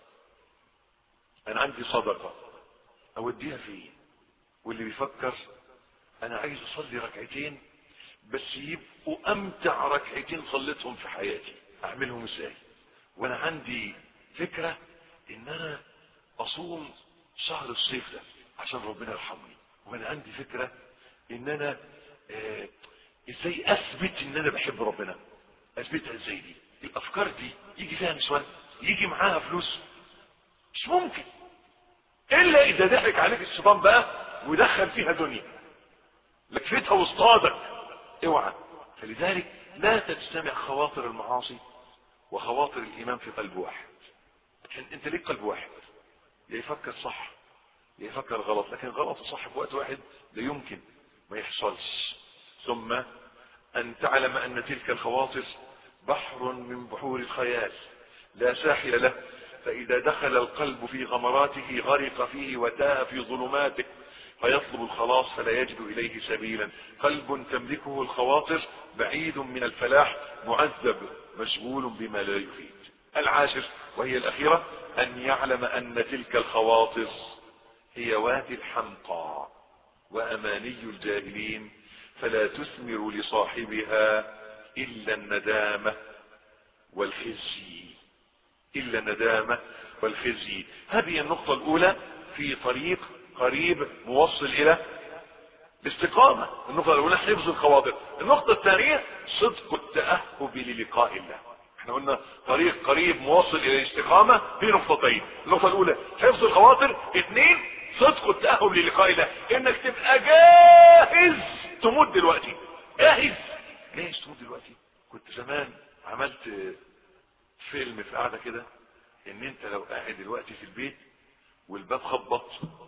B: انا عندي صدقه اوديها فين واللي بيفكر انا عايز اصلي ركعتين بس يبقوا امتع ركعتين صليتهم في حياتي اعملهم ازاي وانا عندي فكرة ان انا اصوم شهر الصيف ده عشان ربنا يرحمني وانا عندي فكرة ان انا آه ازاي اثبت ان انا بحب ربنا اثبتها ازاي دي الافكار دي يجي فيها نسوان يجي معاها فلوس مش ممكن الا اذا ضحك عليك الشيطان بقى ودخل فيها دنيا لكفتها واصطادك اوعى فلذلك لا تجتمع خواطر المعاصي وخواطر الايمان في قلب واحد عشان انت ليك قلب واحد يا يفكر صح يا يفكر غلط لكن غلط وصح في وقت واحد لا يمكن ما يحصلش ثم ان تعلم ان تلك الخواطر بحر من بحور الخيال لا ساحل له فاذا دخل القلب في غمراته غرق فيه وتاه في ظلماته فيطلب الخلاص فلا يجد اليه سبيلا قلب تملكه الخواطر بعيد من الفلاح معذب مشغول بما لا يفيد العاشر وهي الاخيرة ان يعلم ان تلك الخواطر هي وادي الحمقى واماني الجاهلين فلا تثمر لصاحبها الا الندامة والخزي الا الندامة والخزي هذه النقطة الاولى في طريق قريب موصل الى الاستقامة النقطة الاولى حفظ الخواطر النقطة الثانية صدق التأهب للقاء الله احنا قلنا طريق قريب موصل الى الاستقامة في نقطتين النقطة الاولى حفظ الخواطر اثنين صدق التأهب للقاء الله انك تبقى جاهز تموت دلوقتي جاهز جاهز تموت دلوقتي كنت زمان عملت فيلم في قاعدة كده ان انت لو قاعد دلوقتي في البيت والباب خبط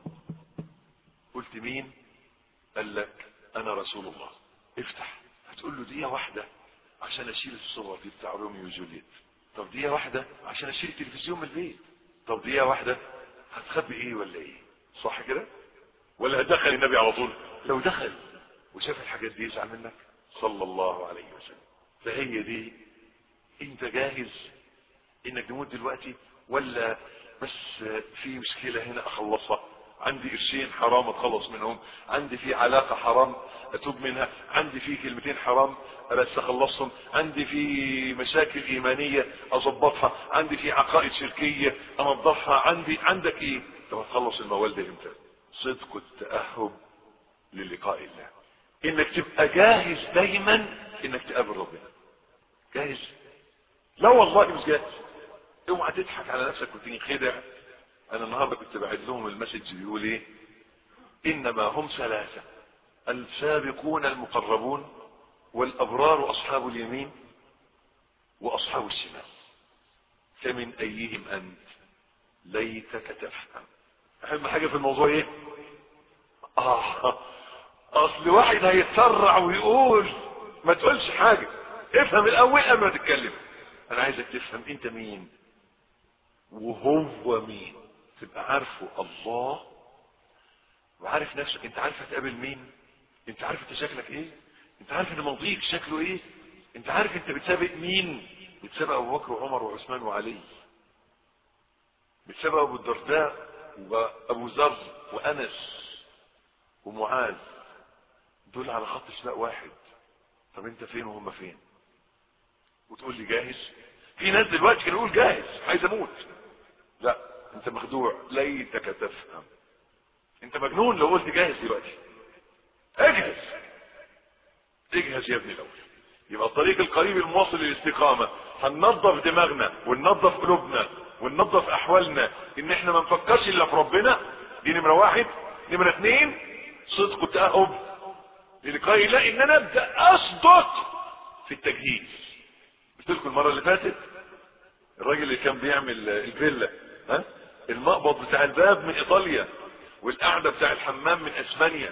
B: قلت مين قال لك انا رسول الله افتح هتقول له دقيقة واحدة عشان اشيل الصور دي بتاع روميو وجولييت طب دقيقة واحدة عشان اشيل التلفزيون من البيت طب دقيقة واحدة هتخبي ايه ولا ايه صح كده ولا هتدخل النبي على طول لو دخل وشاف الحاجات دي يزعل منك صلى الله عليه وسلم فهي دي انت جاهز انك تموت دلوقتي ولا بس في مشكلة هنا اخلصها عندي قرشين حرام اتخلص منهم عندي في علاقة حرام اتوب منها عندي في كلمتين حرام بس اخلصهم عندي في مشاكل ايمانية اظبطها عندي في عقائد شركية انظفها عندي عندك ايه طب هتخلص الموال ده امتى صدق التأهب للقاء الله انك تبقى جاهز دايما انك تقابل ربنا جاهز لا والله مش جاهز اوعى تضحك على نفسك وتنخدع انا النهارده كنت بعد لهم المسج بيقول ايه انما هم ثلاثه السابقون المقربون والابرار اصحاب اليمين واصحاب الشمال فمن ايهم انت ليتك تفهم اهم حاجه في الموضوع ايه اه اصل واحد هيتسرع ويقول ما تقولش حاجه افهم الاول قبل ما تتكلم انا عايزك تفهم انت مين وهو مين تبقى عارفه الله وعارف نفسك انت عارف هتقابل مين انت عارف انت شكلك ايه انت عارف ان ماضيك شكله ايه انت عارف انت بتسابق مين بتسابق ابو بكر وعمر وعثمان وعلي بتسابق ابو الدرداء وابو ذر وانس ومعاذ دول على خط سباق واحد طب انت فين وهم فين وتقول لي جاهز في ناس دلوقتي كانوا يقول جاهز عايز اموت لا انت مخدوع ليتك تفهم انت مجنون لو قلت جاهز دلوقتي اجهز اجهز يا ابني الاول يبقى الطريق القريب المواصل للاستقامة هننظف دماغنا وننظف قلوبنا وننظف احوالنا ان احنا ما نفكرش الا في ربنا دي نمرة واحد نمرة اثنين صدق التأهب للقاء الله ان انا ابدا اصدق في التجهيز قلت لكم المره اللي فاتت الراجل اللي كان بيعمل الفيلا ها المقبض بتاع الباب من ايطاليا والقعده بتاع الحمام من اسبانيا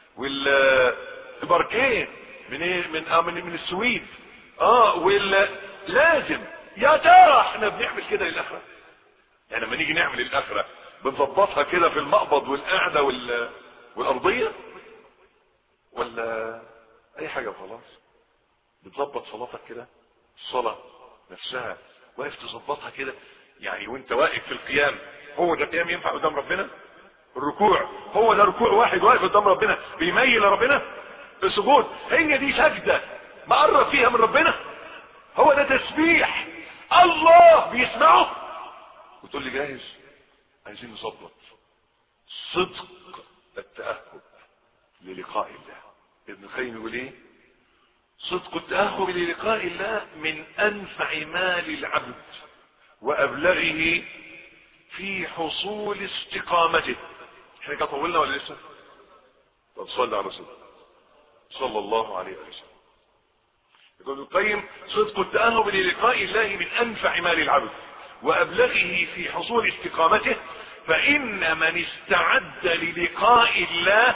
B: والباركيه من ايه من اه من, من السويد اه وال لازم يا ترى احنا بنعمل كده للاخره يعني لما نيجي نعمل الاخره بنظبطها كده في المقبض والقعده وال والارضيه ولا اي حاجه وخلاص بتظبط صلاتك كده الصلاه نفسها واقف تظبطها كده يعني وانت واقف في القيام هو ده قيام ينفع قدام ربنا الركوع هو ده ركوع واحد واقف قدام ربنا بيميل لربنا السجود هي دي سجده مقرب فيها من ربنا هو ده تسبيح الله بيسمعه وتقول لي جاهز عايزين نظبط صدق التأهب للقاء الله ابن القيم يقول ايه صدق التأهب للقاء الله من انفع مال العبد وابلغه في حصول استقامته احنا كده طولنا ولا لسه طب صلى على رسول صلى الله عليه وسلم يقول ابن القيم صدق التأهب للقاء الله من انفع مال العبد وابلغه في حصول استقامته فان من استعد للقاء الله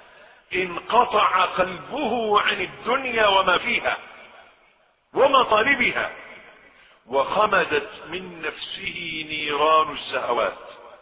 B: انقطع قلبه عن الدنيا وما فيها ومطالبها وخمدت من نفسه نيران الشهوات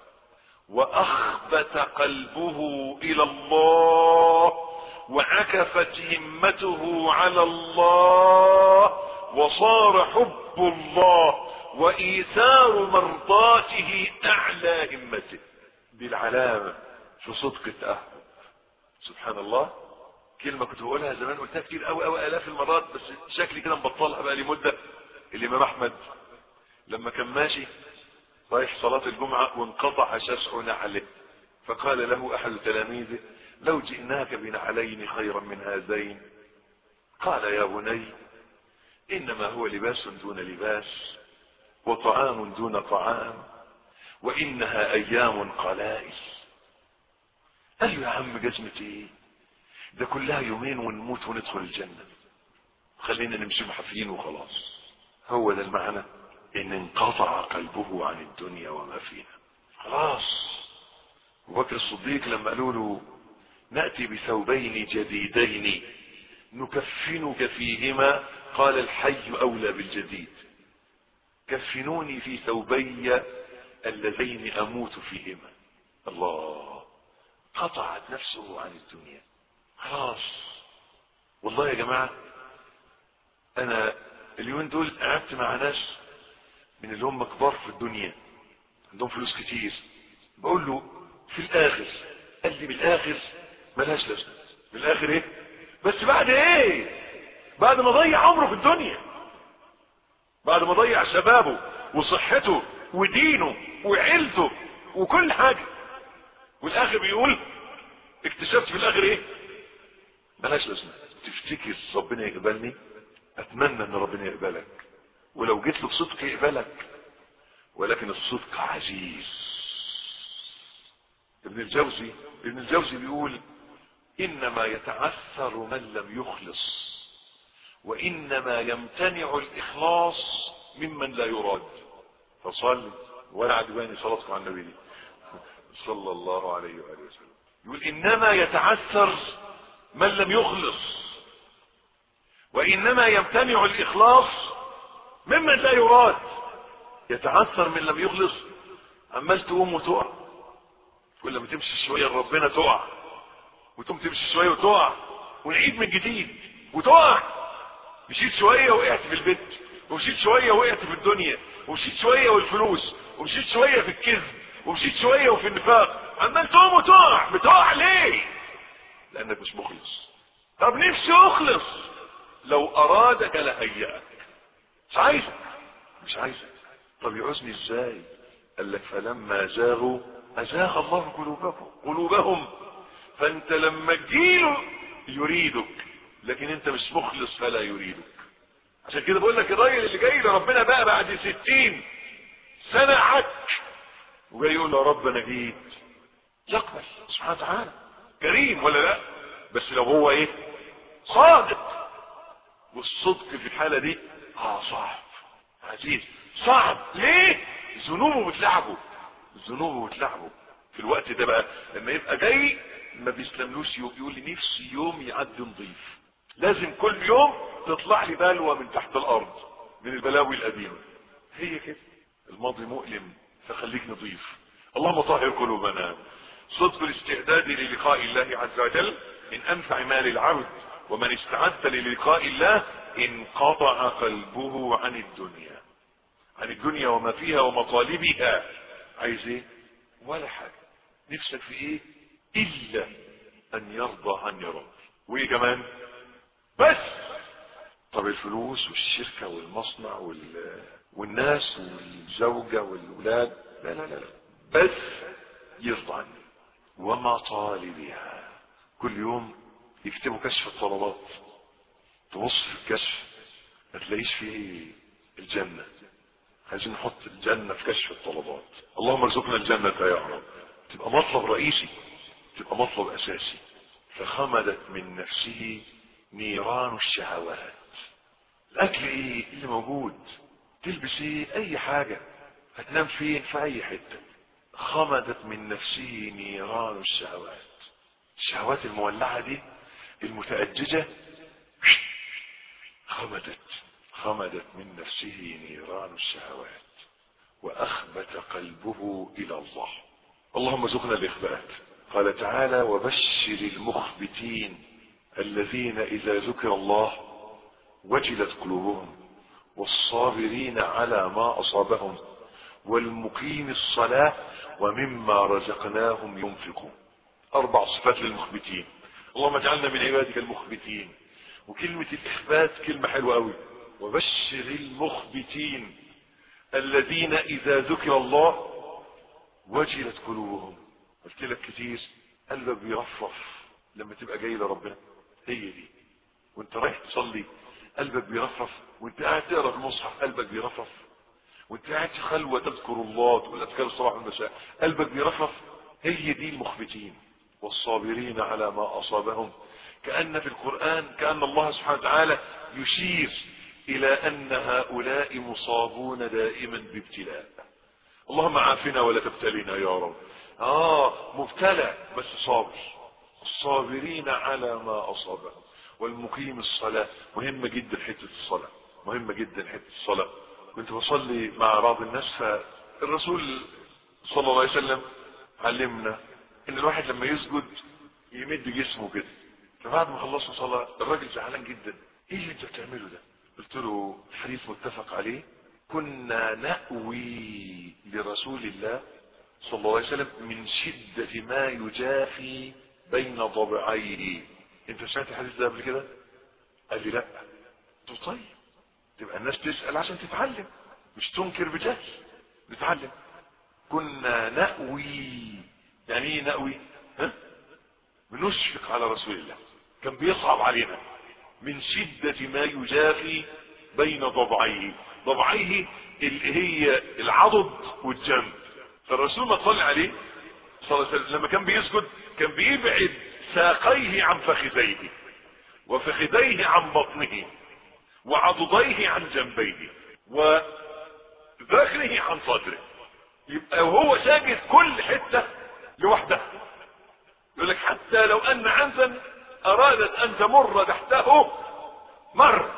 B: واخبت قلبه الى الله وعكفت همته على الله وصار حب الله وايثار مرضاته اعلى همته دي العلامه في صدق التاهب سبحان الله كلمة كنت بقولها زمان قلتها كتير قوي قوي الاف المرات بس شكلي كده مبطلها بقى لي مدة الامام احمد لما كان ماشي رايح صلاة الجمعة وانقطع شسع نعله فقال له احد تلاميذه لو جئناك بنعلين خيرا من هذين قال يا بني انما هو لباس دون لباس وطعام دون طعام وانها ايام قلائل قال له يا عم جزمة ايه ده كلها يومين ونموت وندخل الجنة خلينا نمشي محافين وخلاص هو ده المعنى ان انقطع قلبه عن الدنيا وما فيها خلاص ابو بكر الصديق لما قالوا له نأتي بثوبين جديدين نكفنك فيهما قال الحي اولى بالجديد كفنوني في ثوبي اللذين اموت فيهما الله قطعت نفسه عن الدنيا خلاص والله يا جماعة انا اليومين دول قعدت مع ناس من اللي هم كبار في الدنيا عندهم فلوس كتير بقول له في الاخر قال لي بالاخر ملهاش لازمه بالاخر ايه بس بعد ايه بعد ما ضيع عمره في الدنيا بعد ما ضيع شبابه وصحته ودينه وعيلته وكل حاجه والاخر بيقول اكتشفت في الاخر ايه بلاش لازمه تفتكر ربنا يقبلني اتمنى ان ربنا يقبلك ولو جيت له بصدق يقبلك ولكن الصدق عزيز ابن الجوزي ابن الجوزي بيقول انما يتعثر من لم يخلص وانما يمتنع الاخلاص ممن لا يراد فصلي ولا عجباني صلاتكم على النبي دي صلى الله عليه وآله وسلم يقول إنما يتعثر من لم يخلص وانما يمتنع الاخلاص ممن لا يراد يتعثر من لم يخلص عمال تقوم وتقع كل ما تمشي شويه لربنا تقع وتقوم تمشي شويه وتقع ونعيد من جديد وتقع مشيت شويه وقعت في البيت ومشيت شويه وقعت في الدنيا ومشيت شويه والفلوس ومشيت شويه في الكذب ومشيت شويه وفي النفاق عمال تقوم وتقع بتقع ليه لانك مش مخلص طب نفسي اخلص لو ارادك لهيئك مش عايزك مش عايزك طب يعوزني ازاي قال لك فلما زاغوا ازاغ الله قلوبهم قلوبهم فانت لما تجيله يريدك لكن انت مش مخلص فلا يريدك عشان كده بقول لك الراجل اللي جاي لربنا بقى بعد ستين سنة حج وجاي يقول له يا رب انا جيت يقبل سبحانه وتعالى كريم ولا لا بس لو هو ايه صادق والصدق في الحالة دي اه صعب عزيز صعب ليه ذنوبه بتلعبه ذنوبه بتلعبه في الوقت ده بقى لما يبقى جاي ما بيسلملوش يوم يقول لي نفسي يوم يعدي نظيف لازم كل يوم تطلع لي بلوى من تحت الارض من البلاوي القديمه هي كده الماضي مؤلم فخليك نظيف اللهم طهر قلوبنا صدق الاستعداد للقاء الله عز وجل من انفع مال العبد ومن استعد للقاء الله انقطع قلبه عن الدنيا عن الدنيا وما فيها ومطالبها عايز ايه ولا حاجه نفسك في ايه الا ان يرضى عني رب وايه كمان بس طب الفلوس والشركة والمصنع وال... والناس والزوجة والولاد لا لا لا لا بس يرضى عني ومطالبها كل يوم يكتبوا كشف الطلبات تبص في الكشف ما تلاقيش فيه الجنة عايزين نحط الجنة في كشف الطلبات اللهم ارزقنا الجنة يا رب تبقى مطلب رئيسي تبقى مطلب اساسي فخمدت من نفسه نيران الشهوات الاكل ايه اللي موجود تلبس ايه اي حاجة هتنام فين في اي حتة خمدت من نفسه نيران الشهوات الشهوات المولعة دي المتأججة خمدت خمدت من نفسه نيران الشهوات واخبت قلبه الى الله اللهم ارزقنا الاخبات قال تعالى وبشر المخبتين الذين اذا ذكر الله وجلت قلوبهم والصابرين على ما اصابهم والمقيم الصلاة ومما رزقناهم ينفقون اربع صفات للمخبتين اللهم اجعلنا من عبادك المخبتين وكلمة الاخبات كلمة حلوة قوي وبشر المخبتين الذين اذا ذكر الله وجلت قلوبهم قلت لك كتير قلبك بيرفرف لما تبقى جاي لربنا هي دي وانت رايح تصلي قلبك بيرفرف وانت قاعد تقرا في المصحف قلبك بيرفرف وانت قاعد في خلوه تذكر الله تقول اذكار الصباح والمساء قلبك بيرفرف هي دي المخبتين والصابرين على ما اصابهم كان في القران كان الله سبحانه وتعالى يشير الى ان هؤلاء مصابون دائما بابتلاء اللهم عافنا ولا تبتلينا يا رب اه مبتلى بس صابر الصابرين على ما اصابهم والمقيم الصلاة مهمة جدا حتة الصلاة مهمة جدا حتة الصلاة كنت بصلي مع بعض الناس فالرسول صلى الله عليه وسلم علمنا ان الواحد لما يسجد يمد جسمه كده فبعد ما خلصنا صلاة الراجل زعلان جدا ايه اللي انت بتعمله ده قلت له حديث متفق عليه كنا نأوي لرسول الله صلى الله عليه وسلم من شدة ما يجافي بين ضبعيه انت سمعت الحديث ده قبل كده قال لي لا قلت له طيب تبقى الناس تسأل عشان تتعلم مش تنكر بجهل نتعلم كنا نأوي يعني ايه نأوي ها بنشفق على رسول الله كان بيصعب علينا من شدة ما يجافي بين ضبعيه ضبعيه اللي هي العضد والجنب فالرسول ما صلى عليه صلى الله عليه وسلم لما كان بيسجد كان بيبعد ساقيه عن فخذيه وفخذيه عن بطنه وعضديه عن جنبيه وذخره عن صدره يبقى وهو ساجد كل حتة لوحدها يقول لك حتى لو ان عنزا ارادت ان تمر تحته مر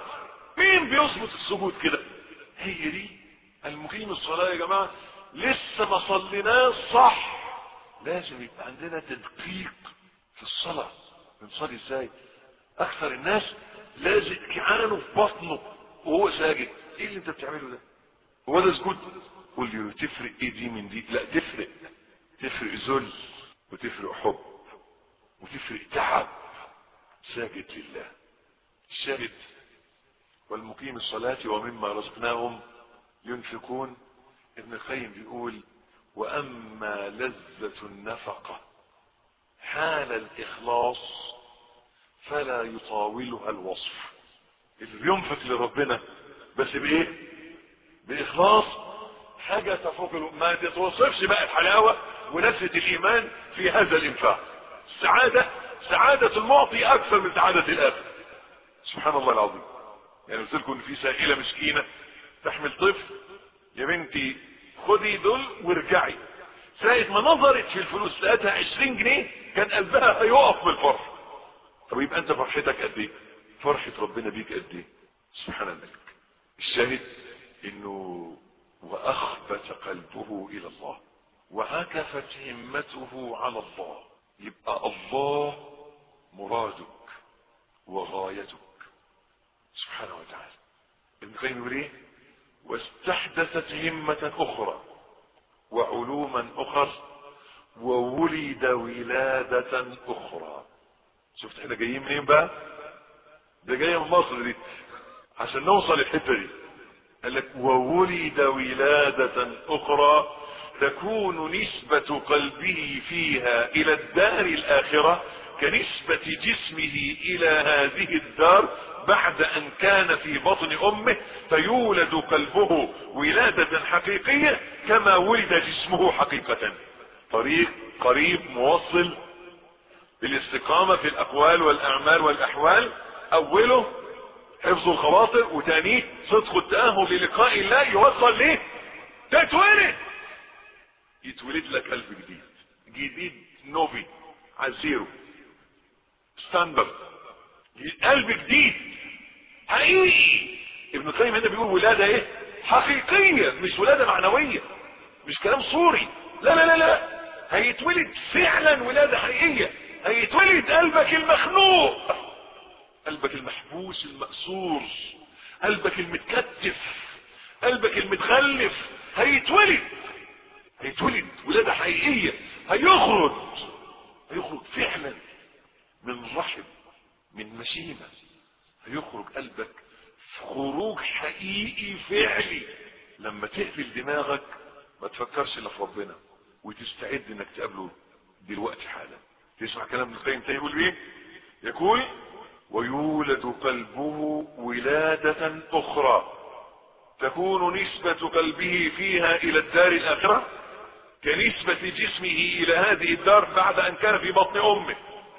B: صوت السجود كده هي دي المقيم الصلاة يا جماعة لسه ما صليناش صح لازم يبقى عندنا تدقيق في الصلاة بنصلي ازاي اكثر الناس لازم كعانه في بطنه وهو ساجد ايه اللي انت بتعمله ده هو ده سجود قول لي تفرق ايه دي من دي لا تفرق تفرق ذل وتفرق حب وتفرق تعب ساجد لله الشاهد والمقيم الصلاة ومما رزقناهم ينفقون ابن القيم بيقول واما لذة النفقة حال الاخلاص فلا يطاولها الوصف اللي بينفق لربنا بس بايه باخلاص حاجة تفوق ما تتوصفش بقى الحلاوة ونفسة الايمان في هذا الانفاق السعادة سعادة المعطي اكثر من سعادة الاخر سبحان الله العظيم يعني قلت لكم ان في سائلة مسكينة تحمل طفل يا بنتي خدي دول وارجعي ساعة ما نظرت في الفلوس لقيتها 20 جنيه كان قلبها هيقف بالفرح طب يبقى انت فرحتك قد ايه فرحة ربنا بيك قد ايه سبحان الملك الشاهد انه واخبت قلبه الى الله وعكفت همته على الله يبقى الله مرادك وغايتك سبحانه وتعالى ابن القيم يقول ايه واستحدثت همة اخرى وعلوما اخر وولد ولادة اخرى شفت احنا جايين منين بقى ده جاي من مصر دي عشان نوصل الحته دي قال لك وولد ولادة اخرى تكون نسبة قلبه فيها الى الدار الاخرة كنسبة جسمه الى هذه الدار بعد ان كان في بطن امه فيولد قلبه ولادة حقيقية كما ولد جسمه حقيقة طريق قريب موصل بالاستقامة في الاقوال والاعمال والاحوال اوله حفظ الخواطر وتانيه صدق التأهل للقاء الله يوصل ليه تتولد يتولد لك قلب جديد جديد نوفي على الزيرو ستاندرد قلب جديد حقيقي ابن القيم هنا بيقول ولادة ايه حقيقية مش ولادة معنوية مش كلام صوري لا لا لا لا هيتولد فعلا ولادة حقيقية هيتولد قلبك المخنوق قلبك المحبوس المأسور قلبك المتكتف قلبك المتغلف هيتولد هيتولد ولادة حقيقية هيخرج هيخرج فعلا من رحم من مشيمة هيخرج قلبك خروج حقيقي فعلي لما تقفل دماغك ما تفكرش الا في ربنا وتستعد انك تقابله دلوقتي حالا تسمع كلام ابن القيم تاني يقول ايه يقول ويولد قلبه ولادة اخرى تكون نسبة قلبه فيها الى الدار الاخرة كنسبة جسمه الى هذه الدار بعد ان كان في بطن امه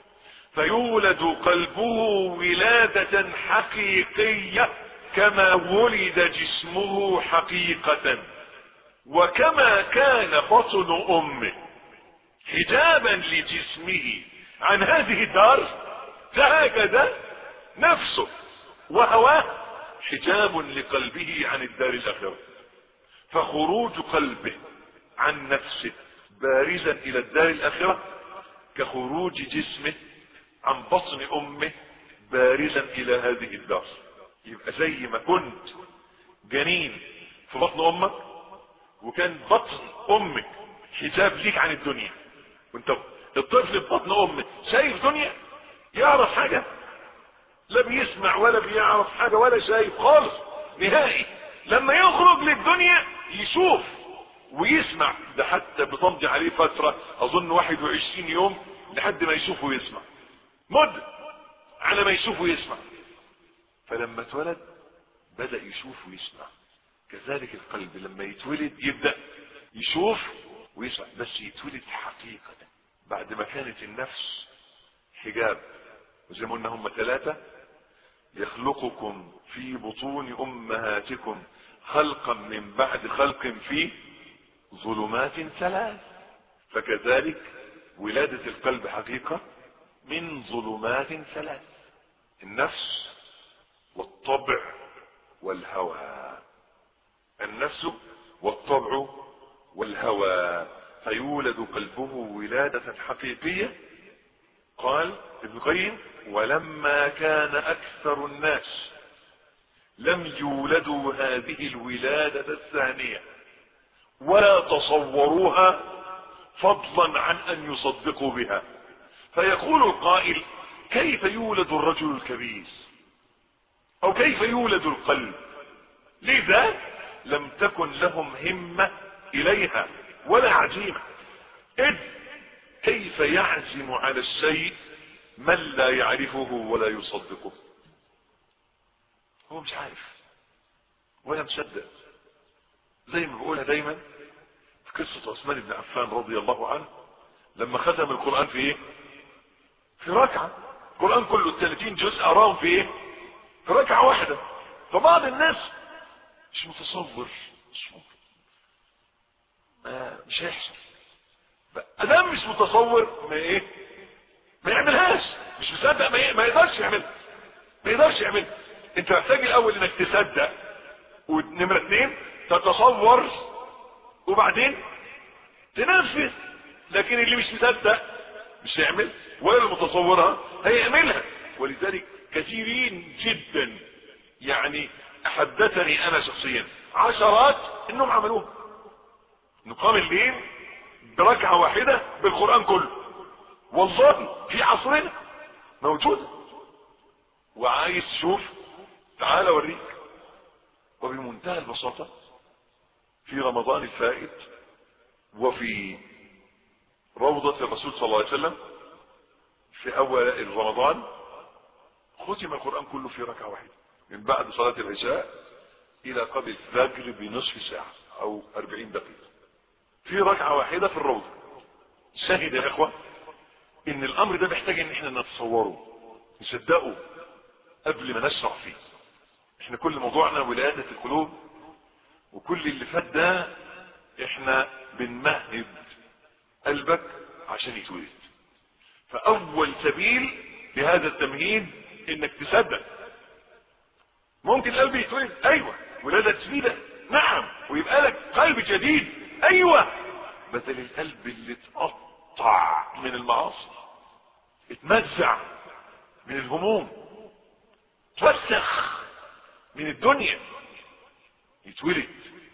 B: فيولد قلبه ولادة حقيقية كما ولد جسمه حقيقة وكما كان بطن امه حجابا لجسمه عن هذه الدار فهكذا نفسه وهواه حجاب لقلبه عن الدار الاخرة فخروج قلبه عن نفسه بارزا الى الدار الاخرة كخروج جسمه عن بطن امه بارزا الى هذه الدار يبقى زي ما كنت جنين في بطن امك وكان بطن امك حجاب ليك عن الدنيا وانت الطفل في بطن امه شايف دنيا يعرف حاجة لا بيسمع ولا بيعرف حاجة ولا شايف خالص نهائي لما يخرج للدنيا يشوف ويسمع ده حتى بتمضي عليه فترة اظن 21 يوم لحد ما يشوف ويسمع مدة على ما يشوف ويسمع فلما اتولد بدأ يشوف ويسمع كذلك القلب لما يتولد يبدأ يشوف ويسمع بس يتولد حقيقة بعد ما كانت النفس حجاب وزي ما قلنا هم ثلاثة يخلقكم في بطون امهاتكم خلقا من بعد خلق في ظلمات ثلاث فكذلك ولادة القلب حقيقة من ظلمات ثلاث النفس والطبع والهوى النفس والطبع والهوى فيولد قلبه ولادة حقيقية قال ابن القيم ولما كان أكثر الناس لم يولدوا هذه الولادة الثانية ولا تصوروها فضلا عن أن يصدقوا بها فيقول القائل كيف يولد الرجل الكبير أو كيف يولد القلب لذا لم تكن لهم همة إليها ولا عزيمة إذ كيف يعزم على الشيء من لا يعرفه ولا يصدقه هو مش عارف ولا مصدق زي ما بقولها دايما في قصة عثمان بن عفان رضي الله عنه لما ختم القرآن في ايه في ركعة القرآن كله 30 جزء أراهم في ايه في ركعة واحدة فبعض الناس مش متصور مش ممكن ما مش هيحصل ادام مش متصور ما ايه ما يعملهاش مش مصدق ما, ما يقدرش يعملها ما يقدرش يعملها انت محتاج الاول انك تصدق ونمرة اتنين تتصور وبعدين تنفذ لكن اللي مش مصدق مش هيعمل ولا المتصورها هيعملها ولذلك كثيرين جدا يعني حدثني انا شخصيا عشرات انهم عملوها نقام الليل بركعة واحدة بالقرآن كله والله في عصرنا موجودة وعايز تشوف تعال اوريك وبمنتهى البساطة في رمضان الفائت وفي روضة الرسول صلى الله عليه وسلم في اول رمضان ختم القرآن كله في ركعة واحدة من بعد صلاة العشاء الى قبل الفجر بنصف ساعة او اربعين دقيقة في ركعة واحدة في الروضة شاهد يا اخوة ان الامر ده محتاج ان احنا نتصوره نصدقه قبل ما نشرع فيه احنا كل موضوعنا ولادة القلوب وكل اللي فات ده احنا بنمهد قلبك عشان يتولد فاول سبيل لهذا التمهيد انك تصدق ممكن القلب يتولد ايوه ولادة جديدة نعم ويبقى لك قلب جديد ايوه بدل القلب اللي اتقطع من المعاصي اتمزع من الهموم اتوسخ من الدنيا يتولد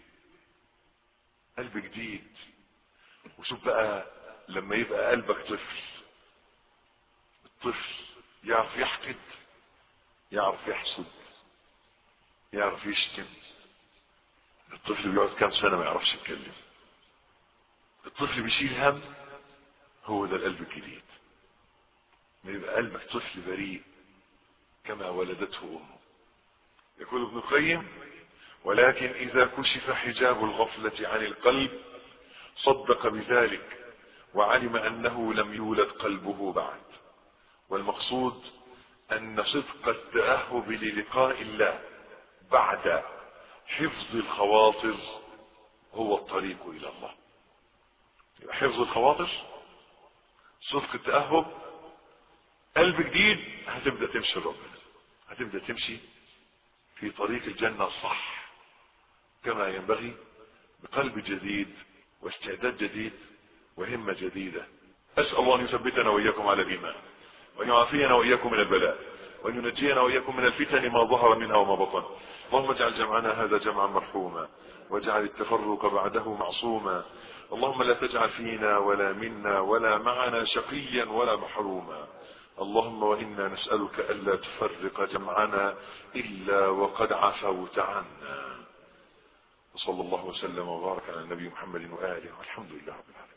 B: قلب جديد وشوف بقى لما يبقى قلبك طفل الطفل يعرف يحقد يعرف يحسد يعرف يشتم الطفل بيقعد كام سنة ما يعرفش يتكلم الطفل بيشيل هم هو ده القلب الجديد ما يبقى قلبك طفل بريء كما ولدته امه يقول ابن القيم ولكن اذا كشف حجاب الغفلة عن القلب صدق بذلك وعلم انه لم يولد قلبه بعد والمقصود ان صدق التأهب للقاء الله بعد حفظ الخواطر هو الطريق الى الله يبقى حفظ الخواطر صدق التأهب قلب جديد هتبدأ تمشي ربنا هتبدأ تمشي في طريق الجنة الصح كما ينبغي بقلب جديد واستعداد جديد وهمة جديدة أسأل الله أن يثبتنا وإياكم على الإيمان وأن يعافينا وإياكم من البلاء وأن ينجينا وإياكم من الفتن ما ظهر منها وما بطن اللهم اجعل جمعنا هذا جمعا مرحوما واجعل التفرق بعده معصوما اللهم لا تجعل فينا ولا منا ولا معنا شقيا ولا محروما اللهم وإنا نسألك ألا تفرق جمعنا إلا وقد عفوت عنا وصلى الله وسلم وبارك على النبي محمد وآله والحمد لله رب العالمين